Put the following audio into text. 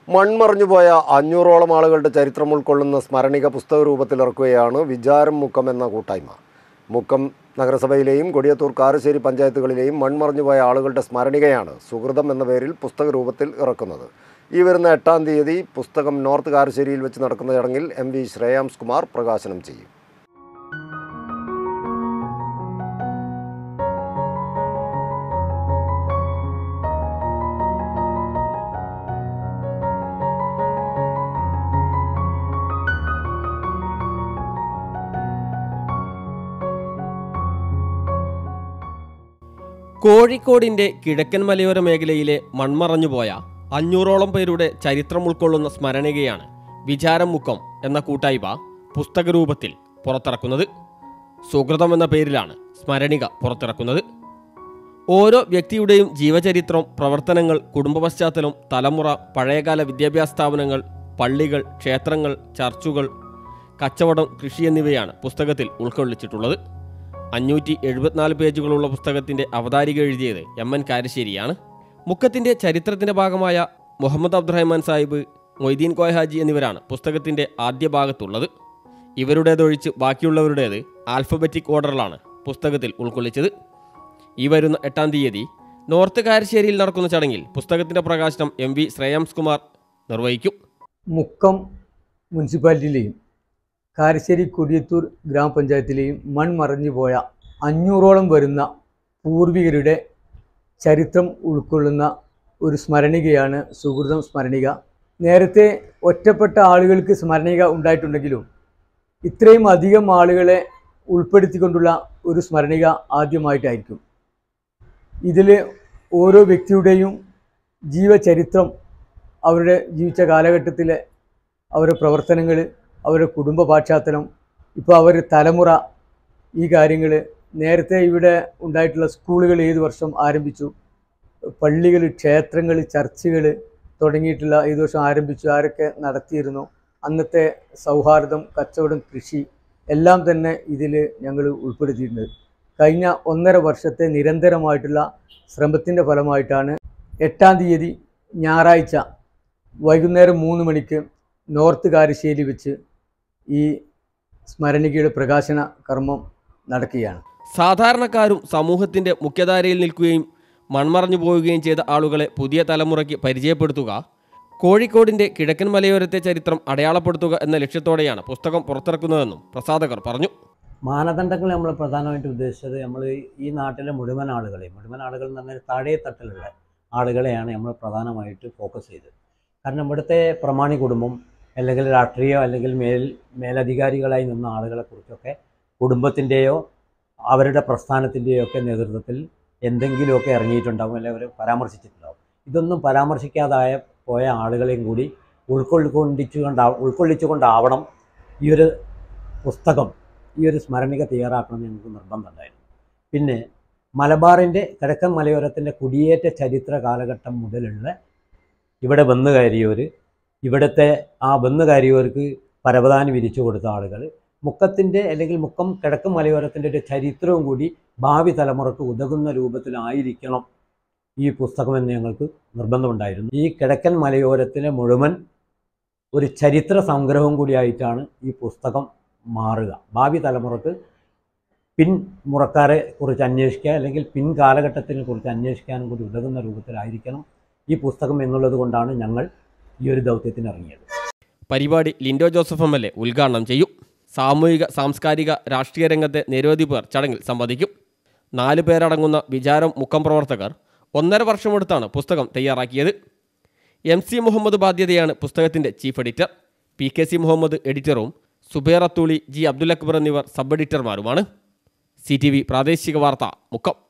മൺമറഞ്ഞുപോയ അഞ്ഞൂറോളം ആളുകളുടെ ചരിത്രം ഉൾക്കൊള്ളുന്ന സ്മരണിക പുസ്തക രൂപത്തിലിറക്കുകയാണ് വിചാരം മുക്കം എന്ന കൂട്ടായ്മ മുക്കം നഗരസഭയിലെയും കൊടിയത്തൂർ കാരശ്ശേരി പഞ്ചായത്തുകളിലെയും മൺമറഞ്ഞുപോയ ആളുകളുടെ സ്മരണികയാണ് സുഹൃതം എന്ന പേരിൽ പുസ്തക രൂപത്തിൽ ഇറക്കുന്നത് ഈ വരുന്ന എട്ടാം തീയതി പുസ്തകം നോർത്ത് കാരശ്ശേരിയിൽ വെച്ച് നടക്കുന്ന ചടങ്ങിൽ എം വി ശ്രേയാംസ് കുമാർ പ്രകാശനം ചെയ്യും കോഴിക്കോടിന്റെ കിഴക്കൻ മലയോര മേഖലയിലെ മൺമറഞ്ഞുപോയ അഞ്ഞൂറോളം പേരുടെ ചരിത്രം ഉൾക്കൊള്ളുന്ന സ്മരണികയാണ് വിചാരം മുക്കം എന്ന കൂട്ടായ്മ പുസ്തകരൂപത്തിൽ പുറത്തിറക്കുന്നത് സുഹൃതം എന്ന പേരിലാണ് സ്മരണിക പുറത്തിറക്കുന്നത് ഓരോ വ്യക്തിയുടെയും ജീവചരിത്രം പ്രവർത്തനങ്ങൾ കുടുംബ പശ്ചാത്തലം തലമുറ പഴയകാല വിദ്യാഭ്യാസ സ്ഥാപനങ്ങൾ പള്ളികൾ ക്ഷേത്രങ്ങൾ ചർച്ചുകൾ കച്ചവടം കൃഷി എന്നിവയാണ് പുസ്തകത്തിൽ ഉൾക്കൊള്ളിച്ചിട്ടുള്ളത് അഞ്ഞൂറ്റി എഴുപത്തിനാല് പേജുകളുള്ള പുസ്തകത്തിന്റെ അവതാരിക എഴുതിയത് എം എൻ കാരശ്ശേരിയാണ് മുക്കത്തിന്റെ ചരിത്രത്തിന്റെ ഭാഗമായ മുഹമ്മദ് അബ്ദുറഹ്മാൻ സാഹിബ് മൊയ്തീൻ കോയഹാജി എന്നിവരാണ് പുസ്തകത്തിന്റെ ആദ്യ ഭാഗത്തുള്ളത് ഇവരുടേതൊഴിച്ച് ബാക്കിയുള്ളവരുടേത് ആൽഫബറ്റിക് ഓർഡറിലാണ് പുസ്തകത്തിൽ ഉൾക്കൊള്ളിച്ചത് ഈ വരുന്ന എട്ടാം തീയതി നോർത്ത് കാരശ്ശേരിയിൽ നടക്കുന്ന ചടങ്ങിൽ പുസ്തകത്തിന്റെ പ്രകാശനം എം വി ശ്രേയാംസ് കുമാർ നിർവഹിക്കും മുക്കം മുനിസിപ്പാലിറ്റിയിലെയും കാരശ്ശേരി കൊടിയത്തൂർ ഗ്രാമപഞ്ചായത്തിലെയും മൺമറഞ്ഞു പോയ അഞ്ഞൂറോളം വരുന്ന പൂർവികരുടെ ചരിത്രം ഉൾക്കൊള്ളുന്ന ഒരു സ്മരണികയാണ് സുഹൃതം സ്മരണിക നേരത്തെ ഒറ്റപ്പെട്ട ആളുകൾക്ക് സ്മരണിക ഉണ്ടായിട്ടുണ്ടെങ്കിലും ഇത്രയും അധികം ആളുകളെ ഉൾപ്പെടുത്തിക്കൊണ്ടുള്ള ഒരു സ്മരണിക ആദ്യമായിട്ടായിരിക്കും ഇതിൽ ഓരോ വ്യക്തിയുടെയും ജീവചരിത്രം അവരുടെ ജീവിച്ച കാലഘട്ടത്തിലെ അവരുടെ പ്രവർത്തനങ്ങൾ അവരുടെ കുടുംബ പാശ്ചാത്തലം ഇപ്പോൾ അവർ തലമുറ ഈ കാര്യങ്ങൾ നേരത്തെ ഇവിടെ ഉണ്ടായിട്ടുള്ള സ്കൂളുകൾ ഏത് വർഷം ആരംഭിച്ചു പള്ളികൾ ക്ഷേത്രങ്ങൾ ചർച്ചുകൾ തുടങ്ങിയിട്ടുള്ള ഏത് വർഷം ആരംഭിച്ചു ആരൊക്കെ നടത്തിയിരുന്നു അന്നത്തെ സൗഹാർദ്ദം കച്ചവടം കൃഷി എല്ലാം തന്നെ ഇതിൽ ഞങ്ങൾ ഉൾപ്പെടുത്തിയിട്ടുണ്ട് കഴിഞ്ഞ ഒന്നര വർഷത്തെ നിരന്തരമായിട്ടുള്ള ശ്രമത്തിൻ്റെ ഫലമായിട്ടാണ് എട്ടാം തീയതി ഞായറാഴ്ച വൈകുന്നേരം മൂന്ന് മണിക്ക് നോർത്ത് കാരശ്ശേരി വെച്ച് ഈ സ്മരണികയുടെ പ്രകാശന കർമ്മം നടക്കുകയാണ് സാധാരണക്കാരും സമൂഹത്തിന്റെ മുഖ്യധാരയിൽ നിൽക്കുകയും മൺമറഞ്ഞു പോവുകയും ചെയ്ത ആളുകളെ പുതിയ തലമുറയ്ക്ക് പരിചയപ്പെടുത്തുക കോഴിക്കോടിന്റെ കിഴക്കൻ മലയോരത്തെ ചരിത്രം അടയാളപ്പെടുത്തുക എന്ന ലക്ഷ്യത്തോടെയാണ് പുസ്തകം പുറത്തിറക്കുന്നതെന്നും പ്രസാധകർ പറഞ്ഞു മാനദണ്ഡങ്ങൾ നമ്മൾ പ്രധാനമായിട്ട് ഉദ്ദേശിച്ചത് നമ്മൾ ഈ നാട്ടിലെ മുഴുവൻ ആളുകളെയും മുഴുവൻ ആളുകൾ എന്ന് പറഞ്ഞാൽ താഴെ തട്ടിലുള്ള ആളുകളെയാണ് നമ്മൾ പ്രധാനമായിട്ട് ഫോക്കസ് ചെയ്തത് കാരണം ഇവിടുത്തെ പ്രമാണി കുടുംബം അല്ലെങ്കിൽ രാഷ്ട്രീയ അല്ലെങ്കിൽ മേൽ മേലധികാരികളായി നിന്ന ആളുകളെ കുറിച്ചൊക്കെ കുടുംബത്തിൻ്റെയോ അവരുടെ പ്രസ്ഥാനത്തിൻ്റെയോ ഒക്കെ നേതൃത്വത്തിൽ എന്തെങ്കിലുമൊക്കെ ഇറങ്ങിയിട്ടുണ്ടാവും അല്ലെങ്കിൽ അവർ പരാമർശിച്ചിട്ടുണ്ടാവും ഇതൊന്നും പരാമർശിക്കാതായ പോയ ആളുകളെയും കൂടി ഉൾക്കൊള്ളിക്കൊണ്ടിച്ചുകൊണ്ടാ ഉൾക്കൊള്ളിച്ചുകൊണ്ടാവണം ഈ ഒരു പുസ്തകം ഈ ഒരു സ്മരണിക തയ്യാറാക്കണമെന്ന് ഞങ്ങൾക്ക് നിർബന്ധമുണ്ടായിരുന്നു പിന്നെ മലബാറിൻ്റെ കിഴക്കൻ മലയോരത്തിൻ്റെ കുടിയേറ്റ ചരിത്ര കാലഘട്ടം മുതലുള്ള ഇവിടെ വന്നു കയറിയവർ ഇവിടുത്തെ ആ വന്നു കയറിയവർക്ക് പരവതാനി വിരിച്ചു കൊടുത്ത ആളുകൾ മുക്കത്തിൻ്റെ അല്ലെങ്കിൽ മുക്കം കിഴക്കൻ മലയോരത്തിൻ്റെ ഒരു ചരിത്രവും കൂടി ഭാവി തലമുറക്ക് ഉതകുന്ന രൂപത്തിലായിരിക്കണം ഈ പുസ്തകമെന്ന് ഞങ്ങൾക്ക് നിർബന്ധമുണ്ടായിരുന്നു ഈ കിഴക്കൻ മലയോരത്തിലെ മുഴുവൻ ഒരു ചരിത്ര സംഗ്രഹം കൂടിയായിട്ടാണ് ഈ പുസ്തകം മാറുക ഭാവി തലമുറക്ക് പിൻ മുറക്കാരെ കുറിച്ച് അന്വേഷിക്കുക അല്ലെങ്കിൽ പിൻ കാലഘട്ടത്തിനെ കുറിച്ച് അന്വേഷിക്കാനും കൂടി ഉതകുന്ന രൂപത്തിലായിരിക്കണം ഈ പുസ്തകം എന്നുള്ളത് കൊണ്ടാണ് ഞങ്ങൾ ഈ ഒരു ദൗത്യത്തിന് ഇറങ്ങിയത് പരിപാടി Lindo Joseph M L A ഉദ്ഘാടനം ചെയ്യും സാമൂഹിക സാംസ്കാരിക രാഷ്ട്രീയ രംഗത്തെ നിരവധി പേർ ചടങ്ങിൽ സംബന്ധിക്കും നാല് പേരടങ്ങുന്ന വിചാരം മുക്കം പ്രവർത്തകർ ഒന്നര വർഷമെടുത്താണ് പുസ്തകം തയ്യാറാക്കിയത് എം സി മുഹമ്മദ് ബാധ്യതയാണ് പുസ്തകത്തിൻ്റെ chief editor P K C Muhammad എഡിറ്ററും സുബേർ അത്തൂളി ജി അബ്ദുൽ അക്ബർ എന്നിവർ സബ് എഡിറ്റർമാരുമാണ് സി ടി വി പ്രാദേശിക വാർത്ത മുക്കം